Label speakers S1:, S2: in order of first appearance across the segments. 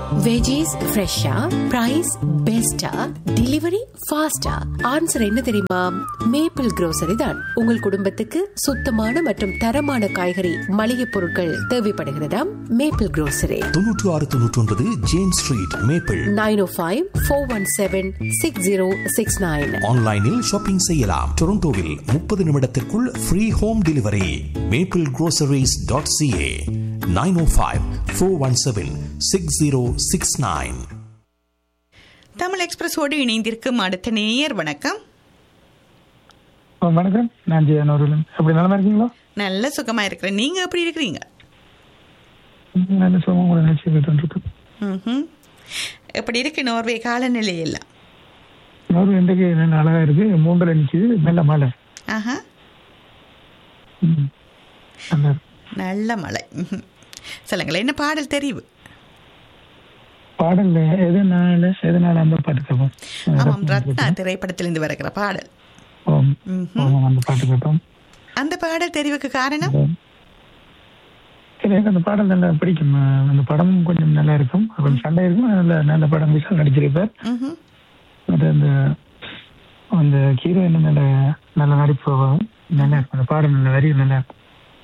S1: Veggies ஃப்ரெஷ்ஷா price பெஸ்டா delivery ஃபாஸ்டா ஆன்சர் என்ன தெரியுமா மேப்பிள் grocery தான் உங்கள் குடும்பத்துக்கு சுத்தமான மற்றும் தரமான காய்கறி மளிகை பொருட்கள் தேவைப்படுகிறதா மேப்பிள் grocery
S2: தொன்னூற்று ஆறு தொன்னூற்றி ஒன்பது James street maple
S1: nine O five four one seven six zero six nine
S2: ஆன்லைனில் ஷாப்பிங் செய்யலாம் டொரண்டோவில் முப்பது நிமிடத்திற்குள் free home delivery maple groceries.ca dot CA nine O five four one seven six zero six nine
S3: Tamil எக்ஸ்பிரஸோடு இணைந்திருக்கும் அடுத்த நேயர் வணக்கம்
S4: ஆ, வணக்கம் நான் ஜெயனூரில் எப்படி நலமா இருக்கீங்களா
S3: நல்ல சுகமா இருக்கிறேன் நீங்க எப்படி இருக்கிறீங்க
S4: ம், நல்ல சுகமா உங்களை நினைச்சு கேட்டு
S3: ம்ஹும். எப்படி இருக்கு நோர்வே காலநிலை எல்லாம்
S4: நூறு இன்றைக்கு நல்ல அழகா இருக்கு மூன்றில் நிற்கிது நல்ல மழை
S3: ஆஹா
S4: ம். நல்லா இருக்கு.
S3: நல்ல மழை ம்ஹும். சொல்லுங்களேன் என்ன பாடல் தெரிவு
S4: பாடல்ல எதனால எதனால அந்த பாட்டு கேட்போம்
S3: ஆமாம் ரத்னா திரைப்படத்திலிருந்து வருகிற பாடல்
S4: ஆம்.
S3: ம்ஹும்.
S4: ஆமாம், அந்த பாட்டு கேட்டோம்
S3: அந்த பாடல் தெரிவுக்கு காரணம்
S4: சரி எனக்கு அந்த பாடல் நல்லா பிடிக்கும் ஆ, அந்த படமும் கொஞ்சம் நல்லா இருக்கும் கொஞ்சம் சண்டை இருக்கும் நல்ல நல்ல படம் விஷால் நடிச்சிருப்பார்
S3: ம்ஹும்.
S4: அது அந்த அந்த ஹீரோயின் நல்ல நல்ல நடிப்பு நல்லா இருக்கும் அந்த பாடல் நல்ல வரி நல்லா இருக்கும்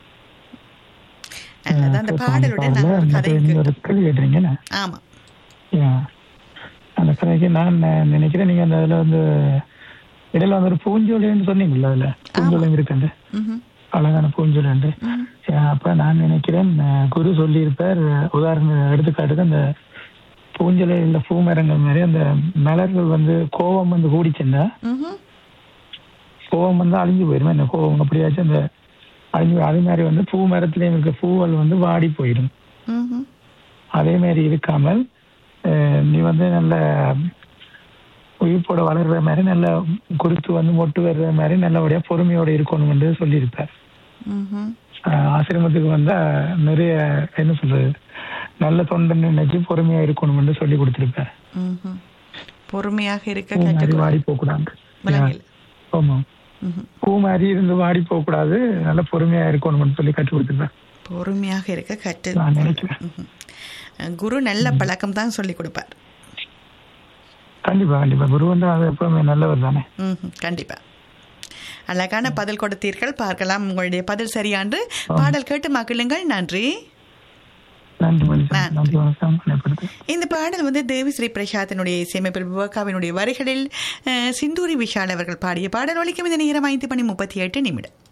S3: நல்லது அந்த பாடலுடன் நாங்கள் ஒரு கதை
S4: நீங்க ஒரு கேள்வி கேட்டுறீங்கன்னு
S3: ஆமா
S4: அந்த கதைக்கு நான் ந- நினைக்கிறேன் நீங்க அந்த அதுல வந்து இடையில வந்து ஒரு பூஞ்சோலைன்னு சொன்னீங்கல்ல அதுல பூஞ்சோலை இருக்குண்டு
S3: ம்ஹும்.
S4: அழகான பூஞ்சோலைண்டு அப்ப நான் நினைக்கிறேன் அஹ், குரு சொல்லியிருப்பார் அஹ், உதாரணம் எடுத்துக்காட்டுக்கு அந்த பூஞ்சோலை இல்ல பூமரங்கள் மாதிரி அந்த மலர்கள் வந்து கோபம் வந்து கூடிச்சுன்னா
S3: ம்ஹும்.
S4: கோவம் வந்து அழிஞ்சு போயிடும் இந்த கோவம் அப்படியாச்சும் அந்த அழிஞ்சு போய் அதே மாதிரி வந்து பூ மரத்துலயும் இருக்க பூவல் வந்து வாடி போயிடும்
S3: ம்ஹும்.
S4: அதே மாதிரி இருக்காமல் அஹ், நீ வந்து நல்ல உயிர்ப்போட வளர்ற மாதிரி நல்ல குருத்து வந்து மொட்டு வர்ற மாதிரி நல்லபடியா பொறுமையோட இருக்கணும்னு சொல்லியிருப்பார்
S3: ம்ஹும்.
S4: அஹ், ஆசிரமத்துக்கு வந்தா நிறைய என்ன சொல்றது நல்ல தொண்டன் நினைச்சு பொறுமையா இருக்கணும்னு சொல்லி கொடுத்திருப்பார்
S3: ம்ஹும். பொறுமையாக இருக்க
S4: பூ மாதிரி
S3: கற்றுக்கொள்ள
S4: வாடி போக கூடாது
S3: விளங்கல
S4: ஆமா
S3: ம்ஹும்.
S4: பூ மாதிரி இருந்து வாடி போக கூடாது நல்ல பொறுமையா இருக்கணும்னு சொல்லி கற்றுக் கொடுத்திருப்பார்
S3: பொறுமையாக இருக்க கற்று
S4: நான் நினைக்கிறேன்
S3: ம்ஹும். குரு நல்ல பழக்கம் தான் சொல்லி கொடுப்பார்
S4: கண்டிப்பா கண்டிப்பா குரு வந்து அது எப்பவுமே நல்லவர் தானே
S3: ம்ஹும். கண்டிப்பா அழகான பதில் கொடுத்தீர்கள் பார்க்கலாம் உங்களுடைய பதில் சரியான்று பாடல் கேட்டு மகிழுங்கள் நன்றி
S4: நன்றி மனுஷன் நன்றி வணக்கம் நினைப்படுத்து
S3: இந்த பாடல் வந்து தேவி ஸ்ரீ பிரசாத்தினுடைய இசையமைப்பில் விவேகாவினுடைய வரிகளில் அஹ், சிந்தூரி விஷால் அவர்கள் பாடிய பாடல் ஒலிக்கும் இந்த நேரம் ஐந்து மணி முப்பத்தி எட்டு நிமிடம்